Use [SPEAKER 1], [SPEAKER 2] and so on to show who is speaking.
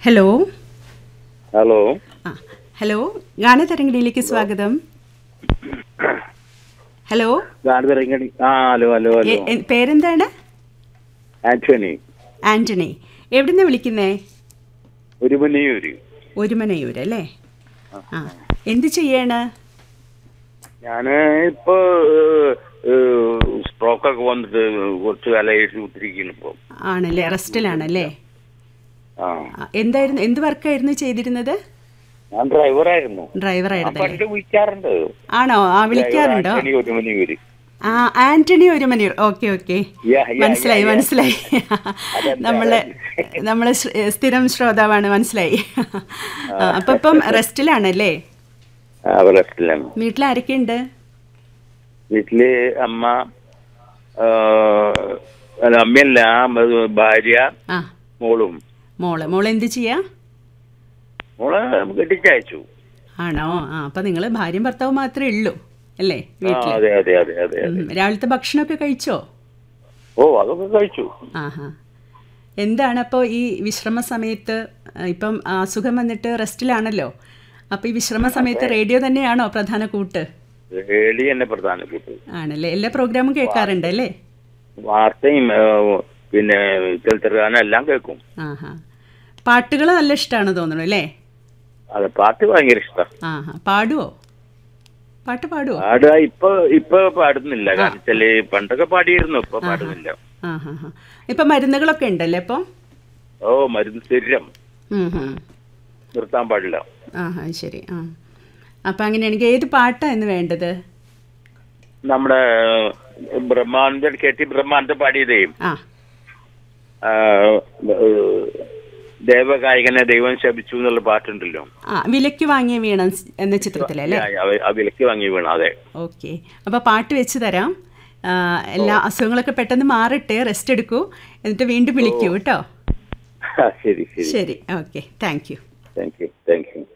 [SPEAKER 1] Hello
[SPEAKER 2] hello
[SPEAKER 1] ആ hello ഗാനതരംഗിണിയിലേക്ക് സ്വാഗതം ഹലോ
[SPEAKER 2] ഗാനതരങ്ങണി ആ ഹലോ ഹലോ ഹലോ
[SPEAKER 1] എ- എ- പേരെന്താണ്
[SPEAKER 2] ആന്റണി
[SPEAKER 1] ആന്റണി എവിടുന്ന് വിളിക്കുന്നേ
[SPEAKER 2] ഒരുമനിയൂര്
[SPEAKER 1] ഒരുമനയൂർ അല്ലേ ആ എന്ത് ചെയ്യാണ്
[SPEAKER 2] ഞാന് ഇപ്പൊ സ്ട്രോക്ക് ഒക്കെ വന്നിട്ട് കുറച്ച് കാലമായിട്ട് കുത്തിരിക്കുന്നു ഇപ്പൊ
[SPEAKER 1] ആണല്ലേ റെസ്റ്റിലാണല്ലേ
[SPEAKER 2] ആ
[SPEAKER 1] ആ, എന്തായിരുന്നു എന്ത് വർക്കായിരുന്നു ചെയ്തിരുന്നത്
[SPEAKER 2] ഞാൻ ഡ്രൈവറായിരുന്നു ഞാൻ
[SPEAKER 1] ഡ്രൈവറായിരുന്നല്ലേ
[SPEAKER 2] പണ്ട് വിളിക്കാറുണ്ട്
[SPEAKER 1] ആണോ ആ വിളിക്കാറുണ്ടോ
[SPEAKER 2] ആന്റണി ഒരുമനിയൂര്
[SPEAKER 1] ആ Antony Orumanayur okay okay
[SPEAKER 2] Yeah, yeah,
[SPEAKER 1] മനസ്സിലായി
[SPEAKER 2] yeah, yeah.
[SPEAKER 1] മനസ്സിലായി
[SPEAKER 2] അതെന്താ?
[SPEAKER 1] നമ്മള് നമ്മള് ശ്ര- സ്ഥിരം ശ്രോതാവാണ് മനസ്സിലായി ആ, അപ്പൊ ഇപ്പം റെസ്റ്റിലാണല്ലേ
[SPEAKER 2] ആ റെസ്റ്റിലാണ്
[SPEAKER 1] വീട്ടിൽ ആരൊക്കെയുണ്ട്
[SPEAKER 2] വീട്ടില് അമ്മ ആ, അല്ല, അമ്മയല്ല അത് ഭാര്യ
[SPEAKER 1] ആ
[SPEAKER 2] മോളും
[SPEAKER 1] മോള് മോള് എന്ത് ചെയ്യാ
[SPEAKER 2] മോളെ കെട്ടിച്ചയച്ചു
[SPEAKER 1] ആണോ ആ അപ്പൊ നിങ്ങള് ഭാര്യയും ഭർത്താവും മാത്രമേ ഉള്ളൂ അല്ലേ
[SPEAKER 2] ആ
[SPEAKER 1] വീട്ടില്
[SPEAKER 2] അതെ അതെ അതെ അതെ അതെ
[SPEAKER 1] ഉം, രാവിലത്തെ ഭക്ഷണമൊക്കെ കഴിച്ചോ
[SPEAKER 2] ഓ അതൊക്കെ കഴിച്ചു
[SPEAKER 1] ആഹാ എന്താണ് അപ്പോൾ ഈ വിശ്രമ സമയത്ത് ആ, ഇപ്പം അസുഖം വന്നിട്ട് റെസ്റ്റിലാണല്ലോ അപ്പോൾ ഈ വിശ്രമ സമയത്ത് റേഡിയോ തന്നെയാണോ പ്രധാന കൂട്ട്
[SPEAKER 2] ഏളി എന്നെ പ്രധാന കൂട്ട്
[SPEAKER 1] ആണല്ലേ എല്ലാ പ്രോഗ്രാമും കേൾക്കാറുണ്ട് അല്ലേ
[SPEAKER 2] വാർത്തയും ഏ, പിന്നെ ചലച്ചിത്രഗാനം എല്ലാം കേൾക്കും
[SPEAKER 1] ആഹാ പാട്ടുകൾ നല്ല ഇഷ്ടമാണ് തോന്നുന്നു അല്ലേ
[SPEAKER 2] അത് പാട്ട് ഭയങ്കര ഇഷ്ടം
[SPEAKER 1] ആഹാ പാടുവോ പാട്ട് പാടുവോ
[SPEAKER 2] പാടുക ഇപ്പൊ ഇപ്പൊ പാടുന്നില്ല കാരണം വെച്ചാല് പണ്ടൊക്കെ പാടിയിരുന്നു ഇപ്പൊ പാടുന്നില്ല
[SPEAKER 1] ആഹാ ഹാ ഇപ്പം മരുന്നുകളൊക്കെ ഉണ്ടല്ലേ അപ്പോൾ
[SPEAKER 2] ഓ മരുന്ന് ശരീരം നിർത്താൻ പാടില്ല
[SPEAKER 1] ആഹാ ശരി ആ അപ്പം അങ്ങനെയാണെങ്കിൽ ഏത് പാട്ടാണ് ഇന്ന് വേണ്ടത്
[SPEAKER 2] നമ്മുടെ ബ്രഹ്മാനന്ദൻ കെ ടി ബ്രഹ്മാനന്ദൻ പാടിയതേ
[SPEAKER 1] ആ
[SPEAKER 2] ആ, ഏ, ദേവഗായകനെ ദൈവം ശപിച്ചു എന്നുള്ള പാട്ടുണ്ടല്ലോ
[SPEAKER 1] ആ വിലയ്ക്ക് വാങ്ങിയ വീണം എന്ന ചിത്രത്തിലല്ലേ
[SPEAKER 2] ആ, ആ, ആ വിലക്ക് വാങ്ങി വീണ അതെ
[SPEAKER 1] ഓക്കെ അപ്പോൾ പാട്ട് വെച്ച് തരാം ആ, എല്ലാ അസുഖങ്ങളൊക്കെ പെട്ടെന്ന് മാറട്ടെ റെസ്റ്റ് എടുക്കൂ എന്നിട്ട് വീണ്ടും വിളിക്കൂ കേട്ടോ
[SPEAKER 2] ശരി ശരി
[SPEAKER 1] ശരി okay thank you
[SPEAKER 2] thank you thank U